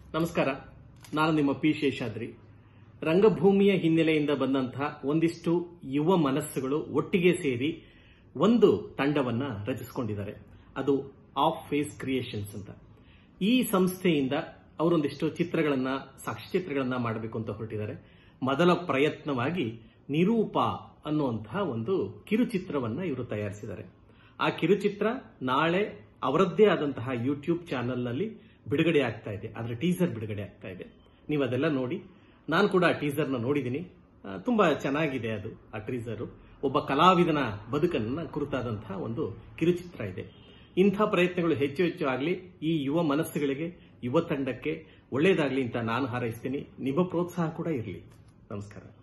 ನಮಸ್ಕಾರ ನಾನು ನಿಮ್ಮ ಪಿ ಶೇಷಾದ್ರಿ ರಂಗಭೂಮಿಯ ಹಿನ್ನೆಲೆಯಿಂದ ಬಂದಂತಹ ಒಂದಿಷ್ಟು ಯುವ ಮನಸ್ಸುಗಳು ಒಟ್ಟಿಗೆ ಸೇರಿ ಒಂದು ತಂಡವನ್ನ ರಚಿಸಿಕೊಂಡಿದ್ದಾರೆ ಅದು ಆಫ್ ಫೇಸ್ ಕ್ರಿಯೇಷನ್ಸ್ ಅಂತ ಈ ಸಂಸ್ಥೆಯಿಂದ ಅವರೊಂದಿಷ್ಟು ಚಿತ್ರಗಳನ್ನ ಸಾಕ್ಷ್ಯಚಿತ್ರಗಳನ್ನ ಮಾಡಬೇಕು ಅಂತ ಹೊರಟಿದ್ದಾರೆ ಮೊದಲ ಪ್ರಯತ್ನವಾಗಿ ನಿರೂಪ ಅನ್ನುವಂತಹ ಒಂದು ಕಿರುಚಿತ್ರವನ್ನ ಇವರು ತಯಾರಿಸಿದ್ದಾರೆ ಆ ಕಿರುಚಿತ್ರ ನಾಳೆ ಅವರದ್ದೇ ಆದಂತಹ ಯೂಟ್ಯೂಬ್ ಚಾನೆಲ್ನಲ್ಲಿ ಬಿಡುಗಡೆ ಆಗ್ತಾ ಇದೆ ಅದರ ಟೀಸರ್ ಬಿಡುಗಡೆ ಆಗ್ತಾ ಇದೆ ನೀವು ಅದೆಲ್ಲ ನೋಡಿ ನಾನು ಕೂಡ ಆ ಟೀಸರ್ನ ನೋಡಿದ್ದೀನಿ ಆ, ತುಂಬಾ ಚೆನ್ನಾಗಿದೆ ಅದು ಆ ಟೀಸರ್ ಒಬ್ಬ ಕಲಾವಿದನ ಬದುಕನ್ನ ಕುರಿತಾದಂತಹ ಒಂದು ಕಿರುಚಿತ್ರ ಇದೆ ಇಂಥ ಪ್ರಯತ್ನಗಳು ಹೆಚ್ಚು ಹೆಚ್ಚು ಆಗಲಿ ಈ ಯುವ ಮನಸ್ಸುಗಳಿಗೆ ಯುವ ತಂಡಕ್ಕೆ ಒಳ್ಳೇದಾಗ್ಲಿ ಅಂತ ನಾನು ಹಾರೈಸ್ತೀನಿ ನಿಮ್ಮ ಪ್ರೋತ್ಸಾಹ ಕೂಡ ಇರಲಿ ನಮಸ್ಕಾರ